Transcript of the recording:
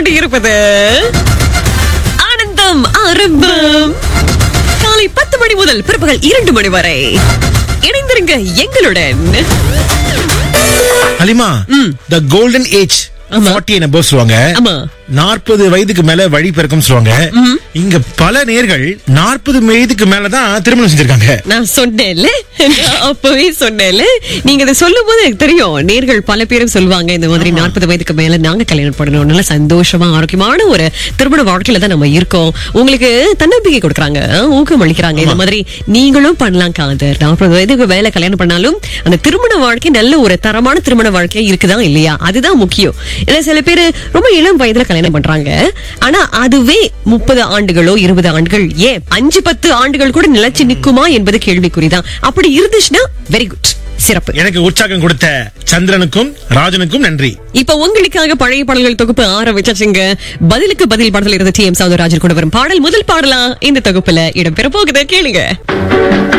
கொண்டிருப்பது ஆனந்தம் ஆரம்பம் காலை பத்து மணி முதல் பிற்பகல் இரண்டு மணி வரை இணைந்திருங்க எங்களுடன் அலிமா த கோல்டன் ஏஜ் ஆமா. ஃபார்ட்டி என்ன above சொல்லுவாங்க ஆமா. நாற்பது வயதுக்கு மேல வழி பிறக்கும் சொல்லுவாங்க இங்க பல நேர்கள் நாற்பது வயதுக்கு மேலதான் திருமணம் செஞ்சிருக்காங்க நான் சொன்னேன்ல நான் அப்பவே சொன்னேன்ல நீங்க இதை சொல்லும் போது எனக்கு தெரியும் நேர்கள் பல பேரும் சொல்லுவாங்க இந்த மாதிரி நாற்பது வயதுக்கு மேல நாங்க கல்யாணம் பண்ணணும் நல்ல சந்தோஷமா ஆரோக்கியமான ஒரு திருமண வாழ்க்கையில தான் நம்ம இருக்கோம் உங்களுக்கு தன்னம்பிக்கை கொடுக்குறாங்க ஊக்கம் அளிக்கிறாங்க இந்த மாதிரி நீங்களும் பண்ணலாம் காதர் நாற்பது வயதுக்கு மேல கல்யாணம் பண்ணாலும் அந்த திருமண வாழ்க்கை நல்ல ஒரு தரமான திருமண வாழ்க்கையா இருக்குதா இல்லையா அதுதான் முக்கியம் ஏன்னா சில பேர் ரொம்ப இளம் வயதுல கல்யாணம் பண்றாங்க ஆனா அதுவே முப்பது ஆண்டுகளோ இருபது ஆண்டுகள் ஏன் அஞ்சு பத்து ஆண்டுகள் கூட நிலைச்சு நிக்குமா என்பது கேள்விக்குறிதான் அப்படி இருந்துச்சுன்னா வெரி குட் சிறப்பு எனக்கு உற்சாகம் கொடுத்த சந்திரனுக்கும் ராஜனுக்கும் நன்றி இப்ப உங்களுக்காக பழைய பாடல்கள் தொகுப்பு ஆரம்பிச்சாச்சுங்க பதிலுக்கு பதில் பாடல் இருந்து டி எம் சௌந்தரராஜன் கூட வரும் பாடல் முதல் பாடலா இந்த தொகுப்புல இடம்பெற போகுது கேளுங்க